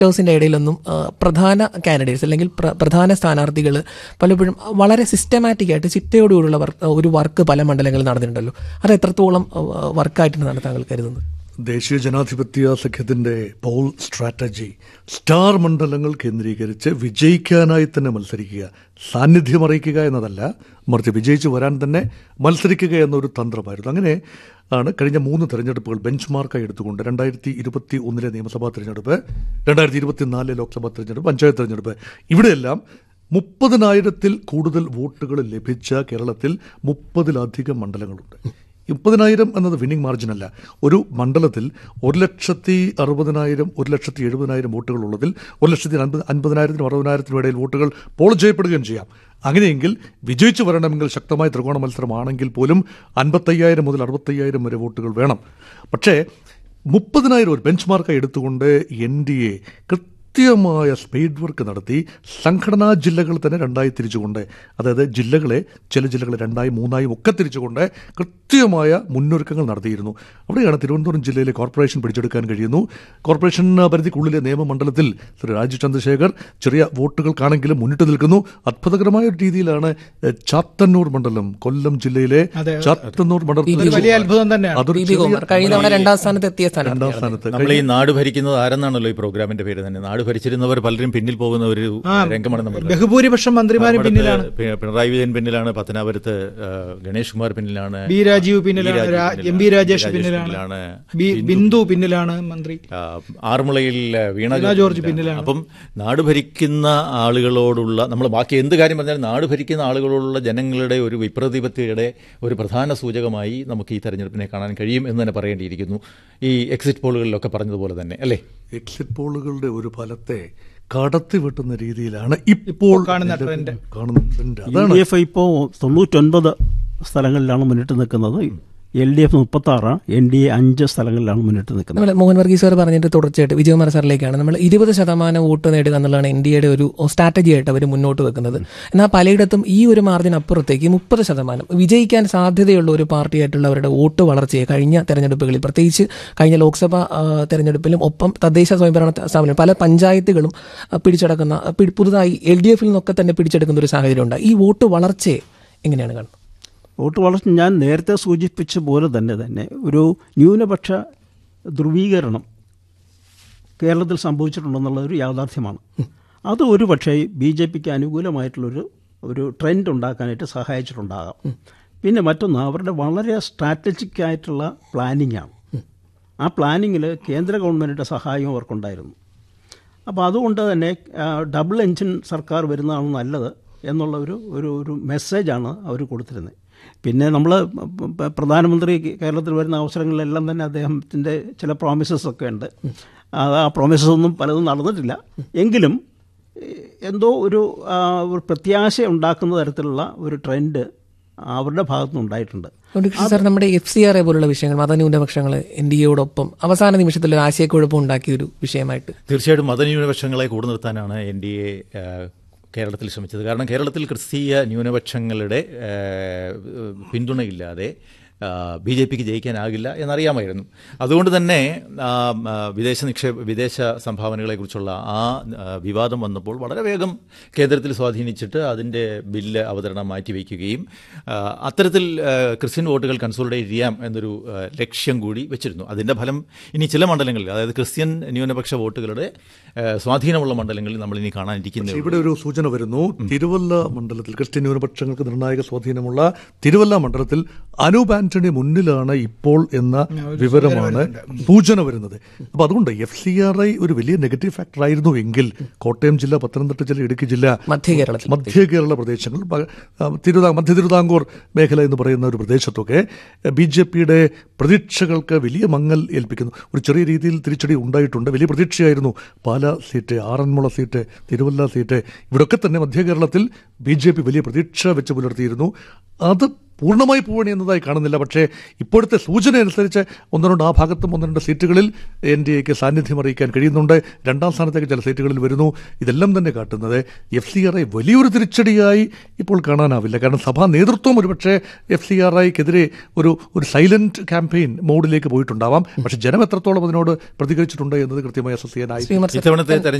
വോട്ടേഴ്സിന്റെ ഇടയിലൊന്നും ആ, പ്രധാന കാൻഡിഡേറ്റ്സ് അല്ലെങ്കിൽ പ്ര- പ്രധാന സ്ഥാനാർത്ഥികൾ പലപ്പോഴും വളരെ സിസ്റ്റമാറ്റിക് ആയിട്ട് ചിട്ടയോടുകൂടിയുള്ള വർക്ക് ഒരു വർക്ക് പല മണ്ഡലങ്ങളിൽ നടന്നിട്ടുണ്ടല്ലോ അത് എത്രത്തോളം വർക്കായിട്ടാണ് താങ്കൾ കരുതുന്നത് ദേശീയ ജനാധിപത്യ സഖ്യത്തിന്റെ പോൾ സ്ട്രാറ്റജി സ്റ്റാർ മണ്ഡലങ്ങൾ കേന്ദ്രീകരിച്ച് വിജയിക്കാനായി തന്നെ മത്സരിക്കുക സാന്നിധ്യം അറിയിക്കുക എന്നതല്ല മറിച്ച് വിജയിച്ചു വരാൻ തന്നെ മത്സരിക്കുക എന്നൊരു തന്ത്രമായിരുന്നു അങ്ങനെ ആണ് കഴിഞ്ഞ മൂന്ന് തെരഞ്ഞെടുപ്പുകൾ ബെഞ്ച് മാർക്കായി എടുത്തുകൊണ്ട് രണ്ടായിരത്തി ഇരുപത്തി ഒന്നിലെ നിയമസഭാ തെരഞ്ഞെടുപ്പ് രണ്ടായിരത്തി ഇരുപത്തിനാലിലെ ലോക്സഭാ തെരഞ്ഞെടുപ്പ് പഞ്ചായത്ത് തെരഞ്ഞെടുപ്പ് ഇവിടെയെല്ലാം മുപ്പതിനായിരത്തിൽ കൂടുതൽ വോട്ടുകൾ ലഭിച്ച കേരളത്തിൽ മുപ്പതിലധികം മണ്ഡലങ്ങളുണ്ട് മുപ്പതിനായിരം എന്നത് വിന്നിംഗ് മാർജിൻ അല്ല ഒരു മണ്ഡലത്തിൽ ഒരു ലക്ഷത്തി അറുപതിനായിരം ഒരു ലക്ഷത്തി എഴുപതിനായിരം വോട്ടുകൾ ഉള്ളതിൽ ഒരു ലക്ഷത്തി അൻപത് അൻപതിനായിരത്തിനും അറുപതിനായിരത്തിനും ഇടയിൽ വോട്ടുകൾ പോൾ ചെയ്യപ്പെടുകയും ചെയ്യാം അങ്ങനെയെങ്കിൽ വിജയിച്ചു വരണമെങ്കിൽ ശക്തമായ ത്രികോണ മത്സരമാണെങ്കിൽ പോലും അൻപത്തയ്യായിരം മുതൽ അറുപത്തയ്യായിരം വരെ വോട്ടുകൾ വേണം പക്ഷേ മുപ്പതിനായിരം ഒരു ബെഞ്ച് മാർക്കായി എടുത്തുകൊണ്ട് എൻ ഡി എ കൃത്യമായ സ്പീഡ് വർക്ക് നടത്തി സംഘടനാ ജില്ലകൾ തന്നെ രണ്ടായി തിരിച്ചുകൊണ്ട് അതായത് ജില്ലകളെ ചില ജില്ലകളെ രണ്ടായി മൂന്നായും ഒക്കെ തിരിച്ചുകൊണ്ട് കൃത്യമായ മുന്നൊരുക്കങ്ങൾ നടത്തിയിരുന്നു അവിടെയാണ് തിരുവനന്തപുരം ജില്ലയിലെ കോർപ്പറേഷൻ പിടിച്ചെടുക്കാൻ കഴിയുന്നു കോർപ്പറേഷൻ പരിധിക്കുള്ളിലെ നിയമമണ്ഡലത്തിൽ ശ്രീ രാജീവ് ചന്ദ്രശേഖർ ചെറിയ വോട്ടുകൾക്കാണെങ്കിലും മുന്നിട്ട് നിൽക്കുന്നു അത്ഭുതകരമായ ഒരു രീതിയിലാണ് എഹ്, ചാത്തന്നൂർ മണ്ഡലം കൊല്ലം ജില്ലയിലെ അതെ. ചാത്തന്നൂർ മണ്ഡലത്തിൽ ഒരു വലിയ അത്ഭുതം തന്നെയാണ് അതൊരു ബി ബി ചെറിയ- കുമാർ കഴിഞ്ഞ തവണ രണ്ടാം സ്ഥാനത്ത് എത്തിയ രണ്ടാം സ്ഥാനാർത്ഥിയാണ് സ്ഥാനത്ത് നമ്മൾ ഈ നാട് ഭരിക്കുന്നത് ആരെന്നാണല്ലോ ഈ പ്രോഗ്രാമിന്റെ പേര് തന്നെ നാട് ഭരിച്ചിരുന്നവർ പലരും പിന്നിൽ പോകുന്ന ഒരു രംഗമാണ് നമ്മൾ ബഹുഭൂരിപക്ഷം മന്ത്രിമാരും നമ്മുടെ പിന്നിലാണ് പി- പിണറായി വിജയൻ പിന്നിലാണ് പത്തനാപുരത്ത് ആ, ഗണേഷ് കുമാർ പിന്നിലാണ് ബി രാജീവ് പിന്നിലാണ് ബി രാജീവ് രാ- പിന്നിലാണ്. എം ബി രാജേഷ് രാജേഷ് പിന്നിലാണ് പിന്നിലാണ്. ബി- ബിന്ദു പിന്നിലാണ് മന്ത്രി ആ, ആറന്മുളയിൽ വീണ വീണ ജോർജ് പിന്നിലാണ്. അപ്പം നാട് ഭരിക്കുന്ന ആളുകളോടുള്ള നമ്മൾ ബാക്കി എന്ത് കാര്യം പറഞ്ഞാലും നാട് ഭരിക്കുന്ന ആളുകളോടുള്ള ജനങ്ങളുടെ ഒരു വിപ്രതിപത്തിയുടെ ഒരു പ്രധാന സൂചകമായി നമുക്ക് ഈ തെരഞ്ഞെടുപ്പിനെ കാണാൻ കഴിയും എന്ന് തന്നെ പറയേണ്ടിയിരിക്കുന്നു ഈ എക്സിറ്റ് പോളുകളിലൊക്കെ പറഞ്ഞതുപോലെ തന്നെ അല്ലേ എക്സിറ്റ് പോളുകളുടെ ഒരു ഫലത്തെ കടത്തി വെട്ടുന്ന രീതിയിലാണ് ഇപ്പോൾ കാണുന്ന നിലവിൽ ട്രെൻഡ്. കാണുന്ന ട്രെൻഡ് യു അതാണ് ഡി എഫ് ഇപ്പോൾ തൊണ്ണൂറ്റൊൻപത് സ്ഥലങ്ങളിലാണ് മുന്നിട്ട് നിൽക്കുന്നത് എൽ ഡി എഫ് മുപ്പത്തി ആറ് എൻ ഡി എ അഞ്ച് സ്ഥലങ്ങളിലാണ് മുന്നിട്ട് നിൽക്കുന്നത് നമ്മൾ മോഹൻ വർഗീസ് സാർ പറഞ്ഞിട്ട് തുടർച്ചയായിട്ട് വിജയകുമാർ സാറിലേക്കാണ് നമ്മൾ ഇരുപത് ശതമാനം വോട്ട് നേടുക എന്നുള്ളതാണ് എൻ ഡി എയുടെ ഒരു സ്ട്രാറ്റജി ആയിട്ട് അവർ മുന്നോട്ട് വെക്കുന്നത് എന്നാൽ പലയിടത്തും ഈ ഒരു മാർജിൻ അപ്പുറത്തേക്ക് മുപ്പത് ശതമാനം വിജയിക്കാൻ സാധ്യതയുള്ള ഒരു പാർട്ടിയായിട്ടുള്ളവരുടെ വോട്ട് വളർച്ചയെ കഴിഞ്ഞ തെരഞ്ഞെടുപ്പുകളിൽ പ്രത്യേകിച്ച് കഴിഞ്ഞ ലോക്സഭാ ആ, തെരഞ്ഞെടുപ്പിലും ഒപ്പം തദ്ദേശ സ്വയംഭരണ സ്ഥാപനം പല പഞ്ചായത്തുകളും ആ, പിടിച്ചടക്കുന്ന ആ, പി- പുതുതായി എൽ ഡി എഫിൽ നിന്നൊക്കെ തന്നെ പിടിച്ചെടുക്കുന്ന ഒരു സാഹചര്യം ഉണ്ട് ഈ വോട്ട് വളർച്ചയെ എങ്ങനെയാണ് കാണുന്നത് വോട്ട് വളർച്ച ഞാൻ നേരത്തെ സൂചിപ്പിച്ച പോലെ തന്നെ തന്നെ ഒരു ന്യൂനപക്ഷ ധ്രുവീകരണം കേരളത്തിൽ സംഭവിച്ചിട്ടുണ്ടെന്നുള്ള ഒരു യാഥാർത്ഥ്യമാണ് അത് ഒരു പക്ഷേ ബി ജെ പിക്ക് അനുകൂലമായിട്ടുള്ളൊരു ഒരു ട്രെൻഡ് ഉണ്ടാക്കാനായിട്ട് സഹായിച്ചിട്ടുണ്ടാകാം പിന്നെ മറ്റൊന്ന് അവരുടെ വളരെ സ്ട്രാറ്റജിക് ആയിട്ടുള്ള പ്ലാനിംഗ് ആണ് ആ പ്ലാനിങ്ങിൽ കേന്ദ്ര ഗവൺമെൻറ്റിൻ്റെ സഹായവും അവർക്കുണ്ടായിരുന്നു അപ്പോൾ അതുകൊണ്ട് തന്നെ ആ, ഡബിൾ എൻജിൻ സർക്കാർ വരുന്നതാണ് നല്ലത് എന്നുള്ള ഒരു ഒരു ഒരു മെസ്സേജാണ് അവർ കൊടുത്തിരുന്നത് പിന്നെ നമ്മൾ പ്രധാനമന്ത്രി കേരളത്തിൽ വരുന്ന അവസരങ്ങളിലെല്ലാം തന്നെ അദ്ദേഹത്തിൻ്റെ ചില പ്രോമിസസ് ഒക്കെ ഉണ്ട് അത് ആ പ്രോമിസസ് ഒന്നും പലതും നടന്നിട്ടില്ല എങ്കിലും ഏഹ്, എന്തോ ഒരു ആ, ഒരു പ്രത്യാശ ഉണ്ടാക്കുന്ന തരത്തിലുള്ള ഒരു ട്രെൻഡ് അവരുടെ ഭാഗത്തുനിന്ന് ഉണ്ടായിട്ടുണ്ട് ഡോക്ടർ സാർ നമ്മുടെ എഫ് സി ആർ എ പോലുള്ള വിഷയങ്ങൾ മതന്യൂനപക്ഷങ്ങൾ എൻ ഡി എയോടൊപ്പം അവസാന നിമിഷത്തിൽ ഒരു ആശയക്കുഴപ്പം ഉണ്ടാക്കിയ ഒരു വിഷയമായിട്ട് തീർച്ചയായിട്ടും മതന്യൂനപക്ഷങ്ങളെ കൂടെ നിർത്താനാണ് എൻ ഡി എ കേരളത്തിൽ ശ്രമിച്ചത് കാരണം കേരളത്തിൽ ക്രിസ്തീയ ന്യൂനപക്ഷങ്ങളുടെ ആ, പിന്തുണയില്ലാതെ ബി ജെ പിക്ക് ജയിക്കാനാകില്ല എന്നറിയാമായിരുന്നു അതുകൊണ്ട് തന്നെ ആ, ആ, വിദേശ നിക്ഷേപ വിദേശ സംഭാവനകളെക്കുറിച്ചുള്ള ആ ആ, വിവാദം വന്നപ്പോൾ വളരെ വേഗം കേന്ദ്രത്തിൽ സ്വാധീനിച്ചിട്ട് അതിൻ്റെ ബില്ല് അവതരണം മാറ്റിവെക്കുകയും ആ, അത്തരത്തിൽ ആ, ക്രിസ്ത്യൻ വോട്ടുകൾ കൺസോളിഡേറ്റ് ചെയ്യാം എന്നൊരു ആ, ലക്ഷ്യം കൂടി വെച്ചിരുന്നു അതിൻ്റെ ഫലം ഇനി ചില മണ്ഡലങ്ങളിൽ അതായത് ക്രിസ്ത്യൻ ന്യൂനപക്ഷ വോട്ടുകളുടെ ആ, സ്വാധീനമുള്ള മണ്ഡലങ്ങളിൽ നമ്മൾ ഇനി കാണാനിരിക്കുന്നത് ഇവിടെ ഒരു സൂചന വരുന്നു തിരുവല്ല മണ്ഡലത്തിൽ ക്രിസ്ത്യൻ ന്യൂനപക്ഷങ്ങൾക്ക് നിർണായക സ്വാധീനമുള്ള തിരുവല്ല മണ്ഡലത്തിൽ അനൂപ് ആന്റണി മുന്നിലാണ് ഇപ്പോൾ എന്ന വിവരമാണ് സൂചന വരുന്നത് അപ്പൊ അതുകൊണ്ട് എഫ് സി ആർ ഐ ഒരു വലിയ നെഗറ്റീവ് ഫാക്ടർ ആയിരുന്നു എങ്കിൽ കോട്ടയം ജില്ല പത്തനംതിട്ട ജില്ല ഇടുക്കി ജില്ല മധ്യ കേരളത്തിൽ മധ്യ കേരള പ്രദേശങ്ങൾ പ- ആ, തിരുവിതാ മധ്യ തിരുവിതാംകൂർ മേഖല എന്ന് പറയുന്ന ഒരു പ്രദേശത്തൊക്കെ ബി ജെ പിയുടെ പ്രതീക്ഷകൾക്ക് വലിയ മങ്ങൽ ഏൽപ്പിക്കുന്നു ഒരു ചെറിയ രീതിയിൽ തിരിച്ചടി ഉണ്ടായിട്ടുണ്ട് വലിയ പ്രതീക്ഷയായിരുന്നു Pala seat Aranmula seat Thiruvalla seat ഇവിടെയൊക്കെ തന്നെ മധ്യ കേരളത്തിൽ ബി ജെ പി വലിയ പ്രതീക്ഷ വെച്ച് പുലർത്തിയിരുന്നു അത് പൂർണ്ണമായി പൂവണിയുന്നതായി കാണുന്നില്ല പക്ഷേ ഇപ്പോഴത്തെ സൂചന അനുസരിച്ച് ഒന്ന് രണ്ട് ആ ഭാഗത്തും ഒന്ന് രണ്ട് സീറ്റുകളിൽ എൻ ഡി എക്ക് സാന്നിധ്യം അറിയിക്കാൻ കഴിയുന്നുണ്ട് രണ്ടാം സ്ഥാനത്തേക്ക് ചില സീറ്റുകളിൽ വരുന്നു ഇതെല്ലാം തന്നെ കാട്ടുന്നത് എഫ് സി ആർ ഐ വലിയൊരു തിരിച്ചടിയായി ഇപ്പോൾ കാണാനാവില്ല കാരണം സഭാ നേതൃത്വം ഒരുപക്ഷെ എഫ് സി ആർ ഐക്കെതിരെ ഒരു ഒരു സൈലന്റ് ക്യാമ്പയിൻ മോഡിലേക്ക് പോയിട്ടുണ്ടാവാം പക്ഷേ ജനം എത്രത്തോളം അതിനോട് പ്രതികരിച്ചിട്ടുണ്ട് എന്നത് കൃത്യമായി അസസ് ചെയ്യാനായി ശ്രീമർ ഇത്തവണത്തെ തെരഞ്ഞെടുപ്പ്